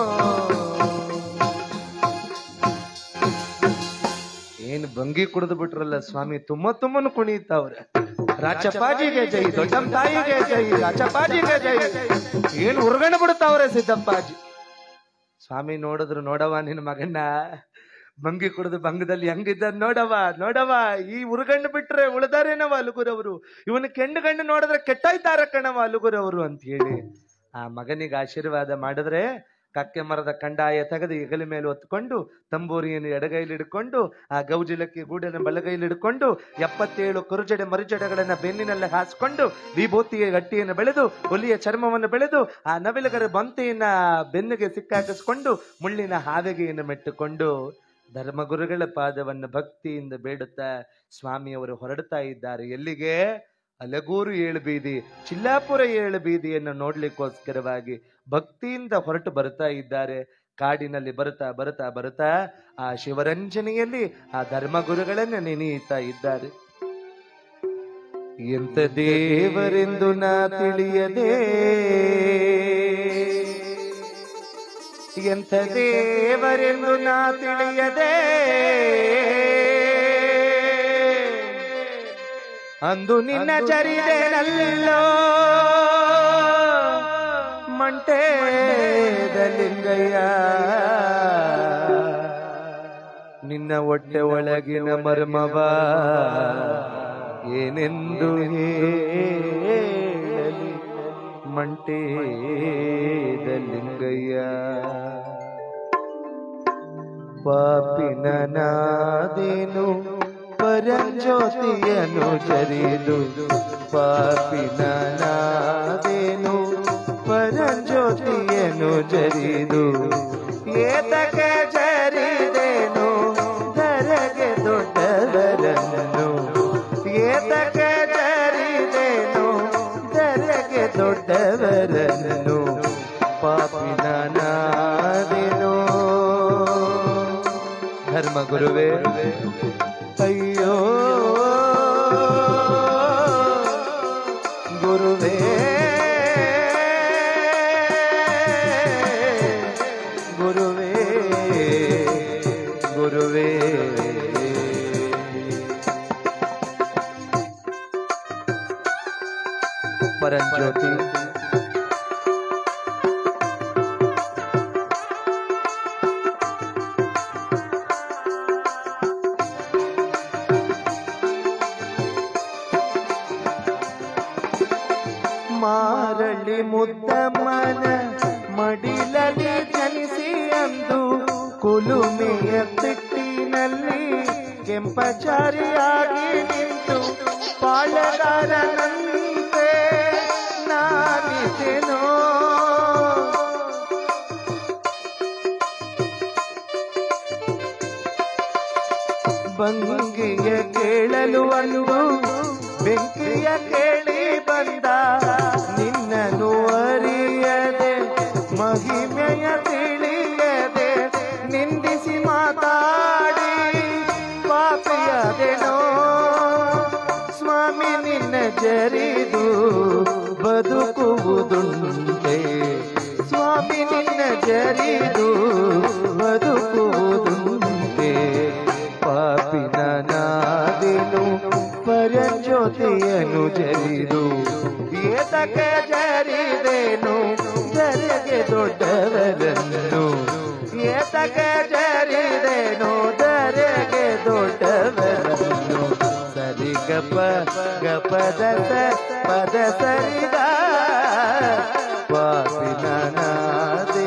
ಏನ್ ಬಂಗಿ ಕುಡಿದು ಬಿಟ್ರಲ್ಲ ಸ್ವಾಮಿ ತುಂಬ ತುಂಬನು ಕುಣಿತಾವ್ರೆ ರಾಚಪ್ಪಾಜಿಗೆ ಜೈ ದೊಡ್ಡಮ್ಮ ತಾಯಿಗೆ ಜೈ ರಾಚಪ್ಪಾಜಿಗೆ ಜೈ ಏನ್ ಉರ್ಗಣ ಬಿಡ್ತಾವ್ರೆ ಸಿದ್ದಪ್ಪಾಜಿ ಸ್ವಾಮಿ ನೋಡಿದ್ರು ನೋಡವ ನಿನ್ನ ಮಗನ್ನ ಬಂಗಿ ಕುಡಿದು ಬಂಗದಲ್ಲಿ ಹೆಂಗಿದ್ದ ನೋಡವ ನೋಡವ ಈ ಉರುಗಣ್ಣು ಬಿಟ್ರೆ ಉಳ್ದಾರೇನವ ಅಲುಗುರವರು ಇವನ ಕೆಂಡು ಗಂಡು ನೋಡಿದ್ರೆ ಕೆಟ್ಟಾಯ್ತಾರ ಕಣವ ಅಲುಗುರವರು ಅಂತ ಹೇಳಿ ಆ ಮಗನಿಗೆ ಆಶೀರ್ವಾದ ಮಾಡಿದ್ರೆ ಕಕ್ಕೆ ಮರದ ಕಂಡಾಯ ತೆಗೆದು ಹೆಗಲ ಮೇಲೆ ಹೊತ್ಕೊಂಡು ತಂಬೂರಿಯನ್ನು ಎಡಗೈಲಿ ಹಿಡ್ಕೊಂಡು ಆ ಗೌಜಿಲಕ್ಕಿ ಗೂಡನ್ನು ಬಲಗೈಲಿ ಹಿಡ್ಕೊಂಡು ಎಪ್ಪತ್ತೇಳು ಕುರುಜಡೆ ಮರುಜಡೆಗಳನ್ನ ಬೆನ್ನಿನಲ್ಲಿ ಹಾಸ್ಕೊಂಡು ವಿಭೂತಿಯ ಗಟ್ಟಿಯನ್ನು ಬೆಳೆದು ಹುಲಿಯ ಚರ್ಮವನ್ನು ಬೆಳೆದು ಆ ನವಿಲಗರ ಬಂತೆಯನ್ನ ಬೆನ್ನಿಗೆ ಸಿಕ್ಕಾಕಿಸ್ಕೊಂಡು ಮುಳ್ಳಿನ ಹಾವಿಗೆಯನ್ನು ಮೆಟ್ಟುಕೊಂಡು ಧರ್ಮಗುರುಗಳ ಪಾದವನ್ನು ಭಕ್ತಿಯಿಂದ ಬೇಡುತ್ತಾ ಸ್ವಾಮಿಯವರು ಹೊರಡ್ತಾ ಇದ್ದಾರೆ ಎಲ್ಲಿಗೆ ಅಲಗೂರು ಏಳು ಬೀದಿ ಚಿಲ್ಲಾಪುರ ಏಳು ಬೀದಿಯನ್ನು ನೋಡ್ಲಿಕ್ಕೋಸ್ಕರವಾಗಿ ಭಕ್ತಿಯಿಂದ ಹೊರಟು ಬರ್ತಾ ಇದ್ದಾರೆ ಕಾಡಿನಲ್ಲಿ ಬರುತ್ತಾ ಬರುತ್ತಾ ಬರುತ್ತಾ ಆ ಶಿವರಂಜನೆಯಲ್ಲಿ ಆ ಧರ್ಮಗುರುಗಳನ್ನ ನೆನೆಯುತ್ತಾ ಇದ್ದಾರೆ ಎಂತ ದೇವರೆಂದು ನಾ ತಿಳಿಯದೆ ಎಂಥ ದೇವರೆಂದು ನಾ ತಿಳಿಯದೆ ಅಂದು ನಿನ್ನ ಚರಿದೆನಲ್ಲೋ ಮಂಟೇದ ಲಿಂಗಯ್ಯ ನಿನ್ನ ಹೊಟ್ಟೆ ಒಳಗಿನ ಮರ್ಮವ ಏನೆಂದು ಹೇಳಲಿ ಮಂಟೇದ ಲಿಂಗಯ್ಯ ಪಾಪಿನ ನಾದೇನು ಪರಂಜ್ಯೋತಿಯನು ಜರಿದು ಪಾಪಿನ ನಾದೇನು ಪರಂಜ್ಯೋತಿಯನು ಜರಿದು ಏತಕ್ಕೆ ಜರಿದೇನು ಧರೆಗೆ ದೊಡ್ಡವರನ್ನು ಏತಕ್ಕೆ ಜರಿದೇನು ಧರೆಗೆ ದೊಡ್ಡವರನ್ನು ಪಾಪಿನ ನಾದೇನು ಧರ್ಮ ಗುರುವೇ ಅಯ್ಯೋ ಗುರುವೇ ಗುರುವೇ ಗುರು ಪರಂಜ್ಯೋತಿ ಮಾರಳಿ ಮುದ್ದಮ್ಮನ ಮಡಿಲಲ್ಲಿ ಜನಿಸಿ ಅಂದು ಕುಲುಮೆಯ ತಿಟ್ಟಿನಲ್ಲಿ ಕೆಂಪಚಾರಿಯಾಗಿ ನಿಂತು ಪಾಳಗಾರನಂತೆ ನಾನಿದ್ದೆನೋ ಬಂಗಿಯ ಕೇಳಲು ಒಂದು ಬೆಂಕಿಯ ಕೇಳಿ ಬಂದ ನಿನ್ನನು ಅರಿಯದೆ ಮಹಿಮೆಯ ತಿಳಿಯದೆ ನಿಂದಿಸಿ ಮಾತಾಡಿ ಪಾಪಿಯಾದೆನೋ ಸ್ವಾಮಿ ನಿನ್ನ ಜರಿದು ಬದುಕುವುದುಂಟೆ ಸ್ವಾಮಿ ನಿನ್ನ ಜರಿದು ಬದುಕುವುದುಂಟೆ ಪಾಪಿನ ನಾದಿನು ಪರಂಜ್ಯೋತಿಯನ್ನು ಜರಿದು ಏತಕ್ಕೆ ಜರಿದೇನು ಜರಿಗೆ ದೊಡ್ಡವರನ್ನು ಏತಕ್ಕೆ ಜರಿದೇನು ಜರಿಗೆ ದೊಡ್ಡವರನ್ನು ಸರಿ ಗಪ ಗಪದ ಸ ಪದ ಸರಿದ ಪಾಪಿನ ನಾದೇ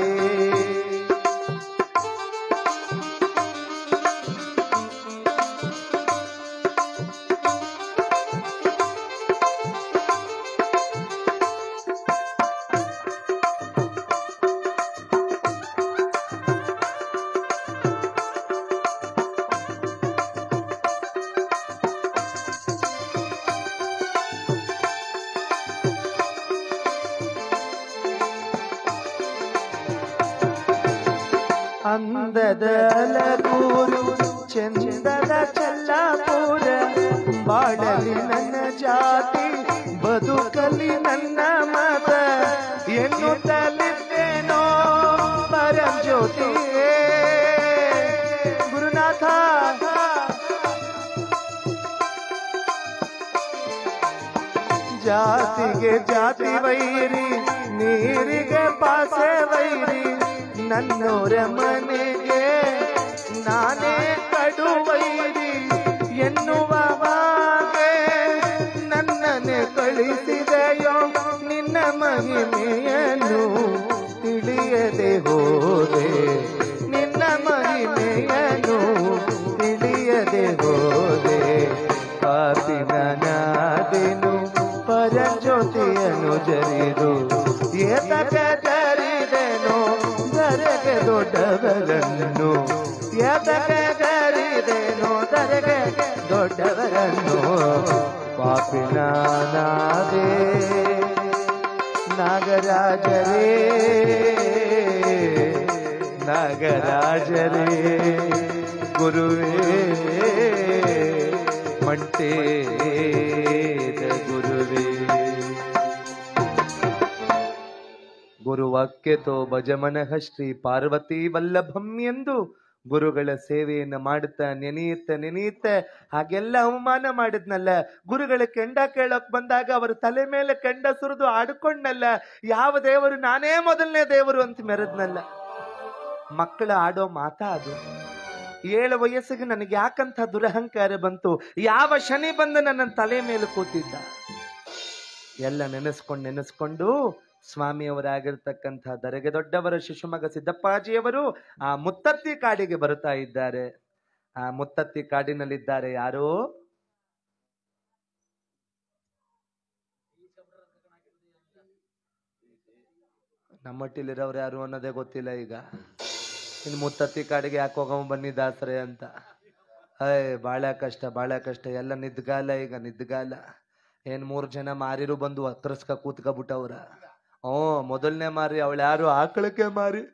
ಅಂದದ ಅಲಗೂರು ಚಂದದ ಚಲ್ಲಾಪುರ ಬಾಳಲಿ ನನ್ನ ಜಾತಿ ಬದುಕಲಿ ನನ್ನ ಮತ ಎನ್ನುತ್ತಲಿದ್ದೇನೋ ಪರಂಜ್ಯೋತಿಯೇ ಗುರುನಾಥ ಜಾತಿಗೆ ಜಾತಿ ವೈರಿ ನೀರಿಗೆ ಪಾಸೆ ವೈರಿ ನನ್ನೋರ ಮನೆಗೆ ನಾನೇ ಕಡು ವೈರಿ ಎನ್ನುವ ಹಾಗೆ ನನ್ನನ್ನೇ ಕಳಿಸಿದೆಯೋ ನಿನ್ನ ಮಹಿಮೆಯನ್ನು ತಿಳಿಯದೆ ಹೋದೆ ನಿನ್ನ ಮಹಿಮೆಯನ್ನು ತಿಳಿಯದೆ ಹೋದೆ ಪಾಪಿನ ನಾದೆನು ಪರಂಜ್ಯೋತಿಯನ್ನು ಜರಿದು ಏತಕ ಜರಿದೆನು ದರೆಗೆ ದೊಡ್ಡವರನ್ನು ಏತಕ ಜರಿದೆನು ದರೆಗೆ ದೊಡ್ಡವರನ್ನು ಪಾಪಿನ ನಾದೇ ನಾಗರಾಜರೇ ನಾಗರಾಜರೇ ಗುರುವೇ ಮಂಟೇದ ಗುರುವೇ ಗುರುವಾಕ್ಯತೋ ಭಜಮನಃ ಶ್ರೀ ಪಾರ್ವತಿ ವಲ್ಲಭಂ ಎಂದು ಗುರುಗಳ ಸೇವೆಯನ್ನು ಮಾಡುತ್ತಾ ನೆನೆಯುತ್ತ ನೆನೆಯುತ್ತ ಹಾಗೆಲ್ಲ ಅವಮಾನ ಮಾಡಿದ್ನಲ್ಲ ಗುರುಗಳ ಕೆಂಡ ಕೇಳಕ್ ಬಂದಾಗ ಅವರ ತಲೆ ಮೇಲೆ ಕೆಂಡ ಸುರಿದು ಆಡ್ಕೊಂಡಲ್ಲ ಯಾವ ದೇವರು ನಾನೇ ಮೊದಲನೇ ದೇವರು ಅಂತ ಮೆರೆದ್ನಲ್ಲ ಮಕ್ಕಳ ಆಡೋ ಮಾತಾ ಅದು ಏಳು ವಯಸ್ಸಿಗೆ ನನಗೆ ಯಾಕಂತ ದುರಹಂಕಾರ ಬಂತು ಯಾವ ಶನಿ ಬಂದು ನನ್ನ ತಲೆ ಮೇಲೆ ಕೂತಿದ್ದ ಎಲ್ಲ ನೆನೆಸ್ಕೊಂಡು ನೆನೆಸ್ಕೊಂಡು ಸ್ವಾಮಿಯವರಾಗಿರ್ತಕ್ಕಂಥ ದರೆಗೆ ದೊಡ್ಡವರ ಶಿಶುಮಗ ಸಿದ್ದಪ್ಪಾಜಿಯವರು ಆ ಮುತ್ತತ್ತಿ ಕಾಡಿಗೆ ಬರುತ್ತಾ ಇದ್ದಾರೆ ಆ ಮುತ್ತತ್ತಿ ಕಾಡಿನಲ್ಲಿದ್ದಾರೆ ಯಾರು ನಮ್ಮಟ್ಟಿಲಿರೋರು ಯಾರು ಅನ್ನೋದೇ ಗೊತ್ತಿಲ್ಲ ಈಗ ಇನ್ನು ಮುತ್ತತ್ತಿ ಕಾಡಿಗೆ ಯಾಕೆ ಹೋಗವ ಬನ್ನಿ ದಾಸರೇ ಅಂತ ಅಯ್ ಬಾಳ ಕಷ್ಟ ಬಾಳ ಕಷ್ಟ ಎಲ್ಲ ನಿದ್ಗಾಲ ಈಗ ನಿದ್ಗಾಲ ಏನ್ ಮೂರ್ ಜನ ಮಾರಿರು ಬಂದು ಹತ್ರಸ್ಕ ಕೂತ್ಕೊಬಿಟ್ಟವ್ರ ಹ್ಞೂ ಮೊದಲನೇ ಮಾರಿ ಅವಳು ಯಾರು ಆಕಳಕ್ಕೆ ಮಾರಿ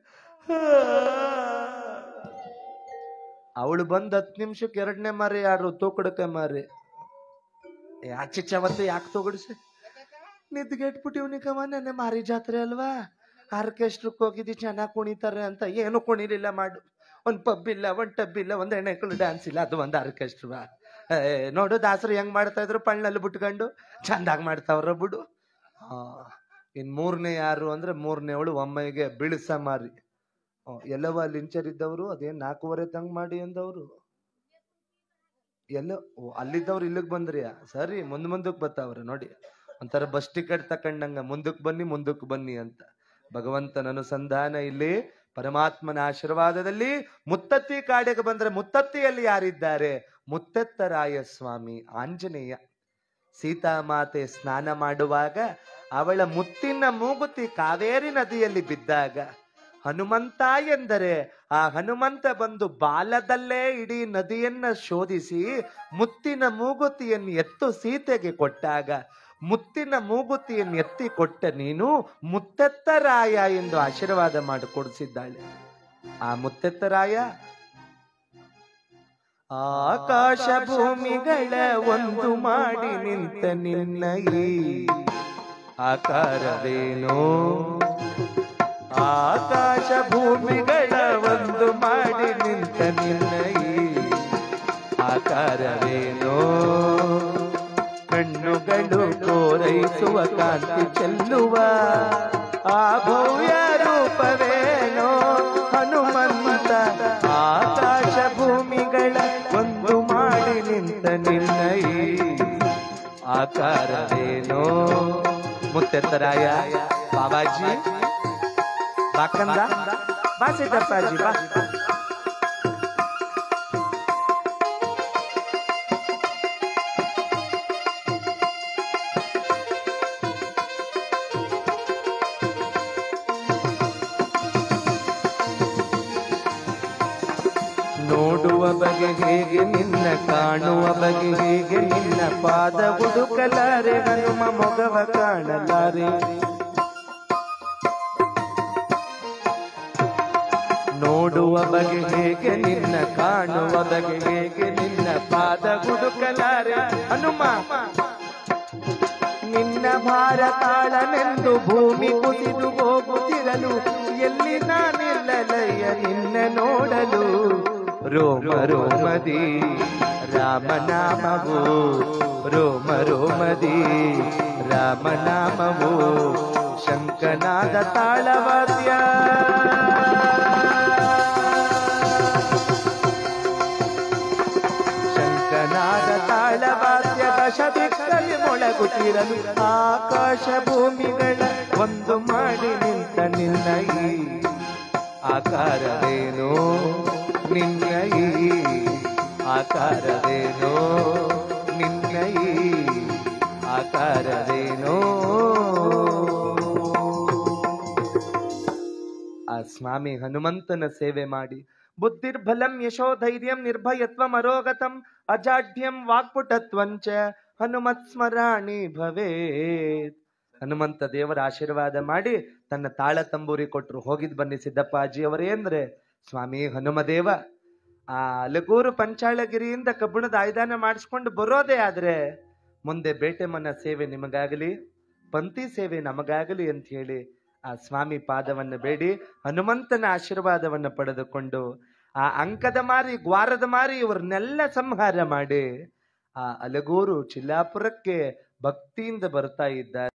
ಅವಳು ಬಂದ್ ಹತ್ತು ನಿಮಿಷಕ್ಕೆ ಎರಡನೇ ಮಾರಿ ಯಾರು ತೂಕಡಕ್ಕೆ ಮಾರಿ ಆಚೆ ಚವತ್ತು ಯಾಕೆ ತಗೊಡಿಸಿ ನಿದ್ಗೆಟ್ಬಿಟ್ಟಿವ್ನಿ ಕಮ್ಮ ನೆನ್ನೆ ಮಾರಿ ಜಾತ್ರೆ ಅಲ್ವಾ ಆರ್ಕೆಸ್ಟ್ರಕ್ಕೆ ಹೋಗಿದ್ದಿ ಚೆನ್ನಾಗಿ ಕುಣಿತಾರೆ ಅಂತ ಏನು ಕುಣಿಲಿಲ್ಲ ಮಾಡು ಒಂದ್ ಪಬ್ ಇಲ್ಲ ಒಂದ್ ಟಬ್ ಇಲ್ಲ ಒಂದ್ ಹೆಣ್ಣೆಕ್ಕಳು ಡ್ಯಾನ್ಸ್ ಇಲ್ಲ ಅದು ಒಂದು ಆರ್ಕೆಸ್ಟ್ರಾ ನೋಡು ದಾಸರು ಹೆಂಗ್ ಮಾಡ್ತಾ ಇದ್ರು ಪಣ್ಣಲ್ಲಿ ಬಿಟ್ಕೊಂಡು ಚಂದಾಗ್ ಮಾಡ್ತಾವ್ರ ಬಿಡು ಹಾ ಇನ್ ಮೂರನೇ ಯಾರು ಅಂದ್ರೆ ಮೂರನೇ ಅವಳು ಒಮ್ಮೆಗೆ ಬಿಳಿಸ ಮಾರಿ ಹ್ಮ್, ಎಲ್ಲವ ಲಿಂಚರ್ ಇದ್ದವರು ಅದೇನ್ ನಾಲ್ಕೂವರೆ ತಂಗ್ ಮಾಡಿ ಅಂದವರು ಎಲ್ಲ ಓ, ಅಲ್ಲಿದ್ದವ್ರು ಇಲ್ಲಿಗೆ ಬಂದ್ರಿಯಾ ಸರಿ ಮುಂದ್ ಮುಂದಕ್ಕೆ ಬರ್ತಾವ್ರೆ ನೋಡಿ ಒಂಥರ ಬಸ್ ಟಿಕೆಟ್ ತಕೊಂಡಂಗ ಮುಂದಕ್ಕೆ ಬನ್ನಿ ಮುಂದಕ್ಕೆ ಬನ್ನಿ ಅಂತ ಭಗವಂತನ ಅನುಸಂಧಾನ ಇಲ್ಲಿ ಪರಮಾತ್ಮನ ಆಶೀರ್ವಾದದಲ್ಲಿ ಮುತ್ತತ್ತಿ ಕಾಡಿಗೆ ಬಂದ್ರೆ ಮುತ್ತತ್ತಿಯಲ್ಲಿ ಯಾರಿದ್ದಾರೆ ಮುತ್ತೆತ್ತರಾಯ ಸ್ವಾಮಿ ಆಂಜನೇಯ ಸೀತಾಮಾತೆ ಸ್ನಾನ ಮಾಡುವಾಗ ಅವಳ ಮುತ್ತಿನ ಮೂಗುತಿ ಕಾವೇರಿ ನದಿಯಲ್ಲಿ ಬಿದ್ದಾಗ ಹನುಮಂತ ಎಂದರೆ ಆ ಹನುಮಂತ ಬಂದು ಬಾಲದಲ್ಲೇ ಇಡೀ ನದಿಯನ್ನ ಶೋಧಿಸಿ ಮುತ್ತಿನ ಮೂಗುತಿಯನ್ನು ಎತ್ತು ಸೀತೆಗೆ ಕೊಟ್ಟಾಗ ಮುತ್ತಿನ ಮೂಗುತಿಯನ್ನು ಎತ್ತಿ ಕೊಟ್ಟ ನೀನು ಮುತ್ತೆತ್ತರಾಯ ಎಂದು ಆಶೀರ್ವಾದ ಮಾಡಿ ಕೊಡಿಸಿದ್ದಾಳೆ ಆ ಮುತ್ತೆತ್ತರಾಯ ಆಕಾಶ ಭೂಮಿಗಳ ಒಂದು ಮಾಡಿ ನಿಂತ ನಿನ್ನ ಈ ಆಕಾರವೇನೋ ಆಕಾಶ ಭೂಮಿಗಳ ಒಂದು ಮಾಡಿ ನಿಂತ ನಿನ್ನ ಈ ಆಕಾರವೇನೋ ಕಣ್ಣುಗಳು ಕೋರೈಸುವ ಕಾಂತಿ ಚೆಲ್ಲುವ ಆ ಭವ್ಯ ರೂಪವೇನೋ ಹನುಮಂತ ಆಕಾಶ ಭೂಮಿಗಳ ಒಂದು ಮಾಡಿ ನಿಂತ ನಿನ್ನ ಈ ಆಕಾರವೇನೋ ಮುತ್ತೆತ್ತರಾಯ ಬಾಬಾಜಿ ಬಾಕಂದ ಬಾ ಸಿದ್ದಪ್ಪಾಜಿ ಬಾ ನೋಡುವ ಬಗೆ ಹೇಗೆ ನಿನ್ನ ಕಾಣುವ ಬಗೆ ಹೇಗೆ ನಿನ್ನ ಪಾದ ಹುಡುಕಲಾರೆ ಹನುಮ ಮೊಗವ ಕಾಣಲಾರೆ ನೋಡುವ ಬಗೆ ಹೇಗೆ ನಿನ್ನ ಕಾಣುವ ಬಗೆ ಹೇಗೆ ನಿನ್ನ ಪಾದ ಹುಡುಕಲಾರೆ ಹನುಮ ನಿನ್ನ ಭಾರ ತಾಳನೆಂದು ಭೂಮಿ ಕುಸಿದು ಹೋಗುತ್ತಿರಲು ಎಲ್ಲಿ ನಾನಿಲ್ಲಲಯ್ಯ ನಿನ್ನ ನೋಡಲು ರೋಮ ರೋಮದಿ ರಾಮನಾಮವು ರೋಮ ರೋಮದಿ ರಾಮನಾಮವು ಶಂಕನಾದ ತಾಳವಾದ್ಯ ಶಂಕನಾದ ತಾಳವಾದ್ಯ ದಶ ದಿಕ್ಕಲ್ಲಿ ಮೊಳಗುತ್ತಿರಲು ಆಕಾಶ ಭೂಮಿಗಳ ಒಂದು ಮಾಡಿ ನಿಂತ ನಿನ್ನ ಈ ಆಕಾರವೇನೋ ನಿನ್ನ ಈ ಆಕಾರವೇನೋ ನಿನ್ನ ಈ ಆಕಾರವೇನೋ ಆ ಸ್ವಾಮಿ ಹನುಮಂತನ ಸೇವೆ ಮಾಡಿ ಬುದ್ಧಿರ್ಬಲಂ ಯಶೋಧೈರ್ಯಂ ನಿರ್ಭಯತ್ವಂ ಅರೋಗತಂ ಅಜಾಢ್ಯಂ ವಾಕ್ಪುಟತ್ವಂಚ ಹನುಮತ್ ಸ್ಮರಾಣಿ ಭವೇತ್ ಹನುಮಂತ ದೇವರ ಆಶೀರ್ವಾದ ಮಾಡಿ ತನ್ನ ತಾಳ ತಂಬೂರಿ ಕೊಟ್ರು ಹೋಗಿದ್ ಬನ್ನಿ ಸಿದ್ದಪ್ಪಾಜಿ ಅವರೇ ಅಂದ್ರೆ ಸ್ವಾಮಿ ಹನುಮದೇವ ಆ ಅಲಗೂರು ಪಂಚಾಳಗಿರಿಯಿಂದ ಕಬ್ಬಣದ ಆಯ್ದಾನ ಮಾಡಿಸ್ಕೊಂಡು ಬರೋದೇ ಆದ್ರೆ ಮುಂದೆ ಬೇಟೆ ಮನ ಸೇವೆ ನಿಮಗಾಗಲಿ ಪಂಥಿ ಸೇವೆ ನಮಗಾಗಲಿ ಅಂತ ಹೇಳಿ ಆ ಸ್ವಾಮಿ ಪಾದವನ್ನು ಬೇಡಿ ಹನುಮಂತನ ಆಶೀರ್ವಾದವನ್ನು ಪಡೆದುಕೊಂಡು ಆ ಅಂಕದ ಮಾರಿ ಗ್ವಾರದ ಮಾರಿ ಇವ್ರನ್ನೆಲ್ಲ ಸಂಹಾರ ಮಾಡಿ ಆ ಅಲಗೂರು ಚಿಲ್ಲಾಪುರಕ್ಕೆ ಭಕ್ತಿಯಿಂದ ಬರ್ತಾ ಇದ್ದಾರೆ